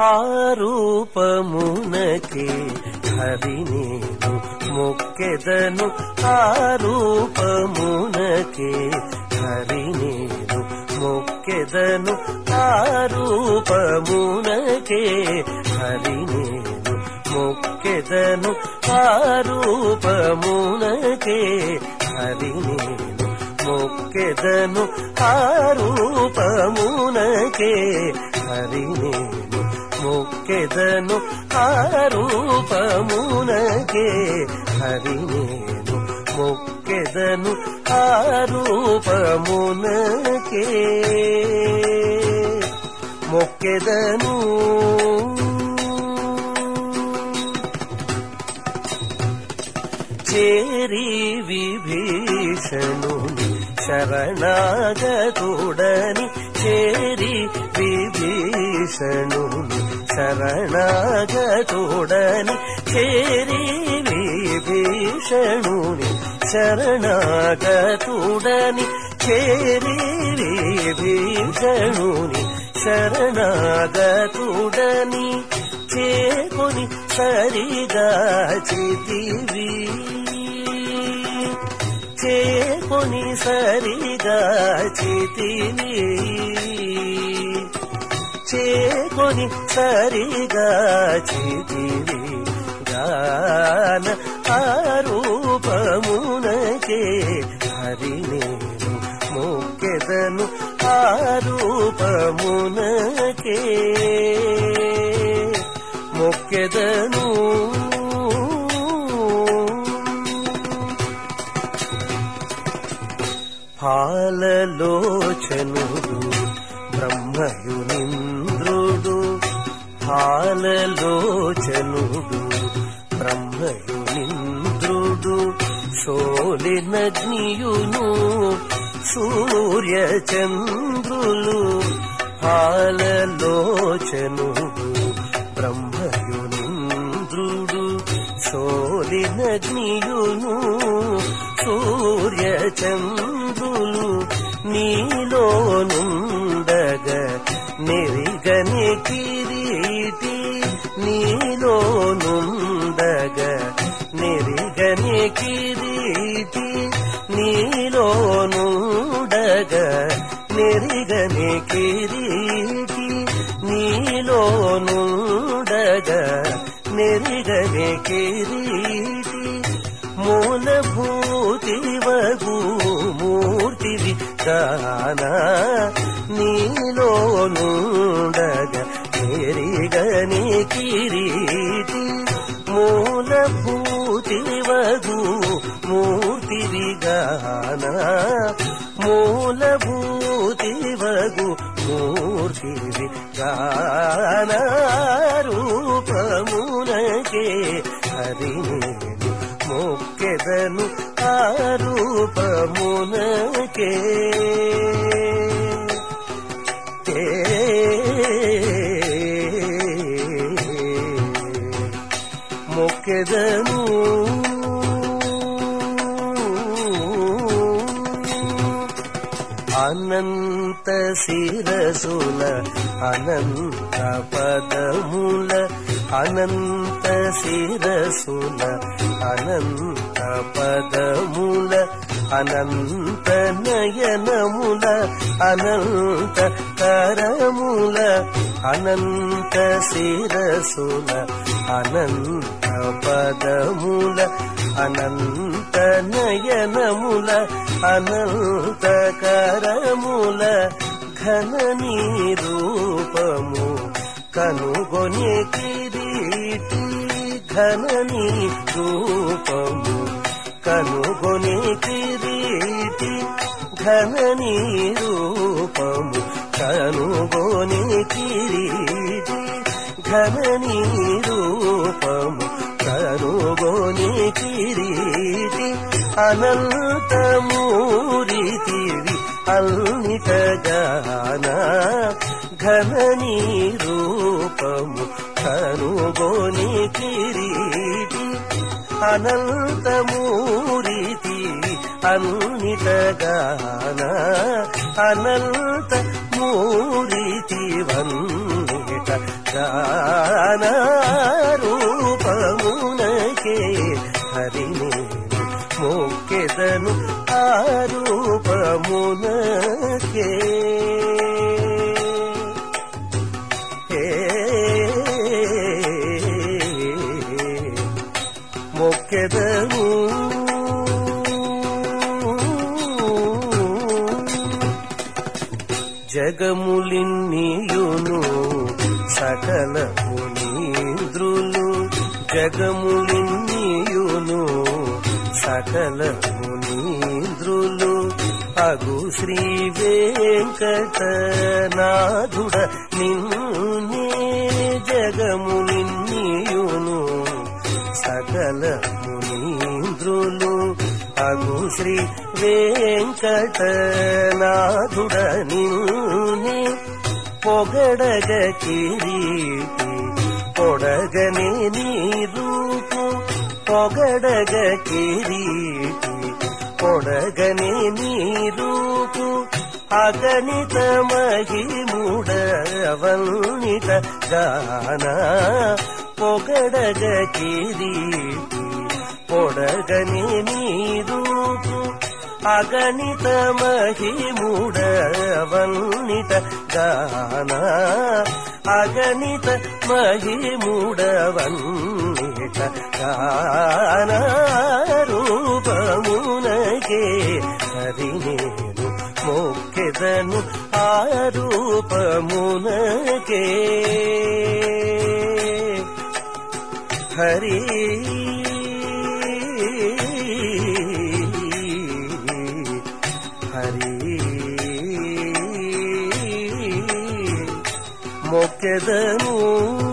ఆ రూపమునకే హరి నేను మొక్కెదను ఆ రూపమునకే హరి నేను మొక్కెదను ఆ రూపమునకే హరి నేను మొక్కెదను ఆ రూపమునకే హరి నేను మొక్కెదను ఆ రూపమునకే హరి నేను మొక్కెదను ఆ రూపమునకే హరి నేను మొక్కెదను ఆ రూపమునకే మొక్కెదను చేరి విభీషణుని శరణాగతుడని చేరి విభీషణుని శరణాగతుడని చేరి విభీషణుని శరణాగతుడని చేరి విభీషణుని శరణాగతుడని చేకొని సరిగా చితివి చేకొని సరిగా చితివి చేకొని సరిగా చితివి గాన ఆరూపమునకే హరి నేను మొక్కెదను ఆరూపమునకే మొక్కెదను పాలలోచనుడు బ్రహ్మయునింద్రుడు పాలలోచనుడు బ్రహ్మయునింద్రుడు శోలినగ్నియును సూర్యచంద్రులు పాలలోచనుడు బ్రహ్మయునింద్రుడు శోలినగ్నియును సూర్యచంద్రులు నీలోనుండగ నెరిగని కిరీటి నీలోనుండగ నెరిగని కిరీటి నీలోనుండగ నెరిగని కిరీటి నీలోనుండగ నెరిగని కిరీటి మూలభూతి వగు మూర్తివి గాన నీలోనుండగ ఎరిగని కిరీటి మూలభూతి వగు మూర్తివి గాన మూలభూతి వగు మూర్తివి గాన రూపమునకే హరి నేను మొక్కెదను ఆ రూపమునకే ఏ మొక్కెదను అనంత శిరసుల అనంత పదముల అనంత శిరసుల అనంత పదముల అనంత నయనముల అనంత కరముల అనంత శిరసుల అనంత పదముల అనంత నయనముల అనంత కరముల ఘన రూపము కనుగొని కిరీటి ఘన రూపము కనుగొని కిరీటి ఘన రూపము కనుగొని కిరీటి ఘన రూపము కనుగొని కిరీటి అనంతమూరితివి అల్నిటగాన ఘన రూపము కనుగొని కిరీటి అనంతమూరితి అన్నిటగాన అనంత మూరితి వన్నిట గానారూపమునకే హరి నేను మొక్కెదను ఆరూపమునకే హే మొక్కెదను జగములిన్నియును సకల మునీంద్రులు జగములిన్నియును సకల మునీంద్రులు అగు శ్రీ వెంకటనాథుడ నిన్నే జగములిన్నియును సకల మునీంద్రులు అగు శ్రీ వెంకటనాథుడ నిన్నే పొగడగ కిరీటి పొడగనే నీ రూపు పొగడగ కిరీటి పొడగనే నీ రూపు అగణిత మహిముడవన్నిత గాన పొగడగ కిరీటి పొడగనే నీ రూపు అగణిత మహిముడవన్నిత గాన అగణిత మహిముడవన్నిత గాన రూపమునకే హరి నేను మొక్కెదను ఆ రూపమునకే హరి హరి మొక్కెదను